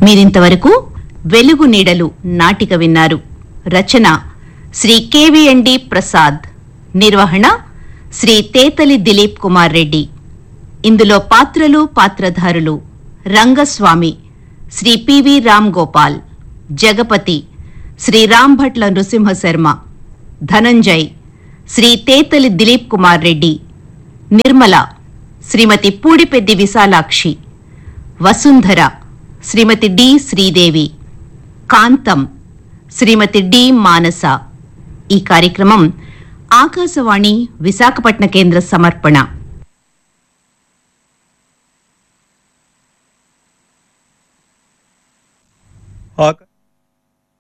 మీరింతవరకు వెలుగు నీడలు నాటిక విన్నారు రచన శ్రీ కెవిఎండి ప్రసాద్ నిర్వహణ శ్రీ తేతలి దిలీప్ కుమార్ రెడ్డి ఇందులో పాత్రలు పాత్రధారులు Rangaswamy Shri P V Ram Gopal Jagapathi Shri Rambhatla Nrusimha Sharma Dhananjay Shri Tethali Dileep Kumar Reddy Nirmala Shrimati Pudipeddi Visalakshi Vasundhara Shrimati D Sridevi Kantham Shrimati D Manasa ఈ కార్యక్రమం ఆకాశవాణి విశాఖపట్న కేంద్ర సమర్పణ ఆక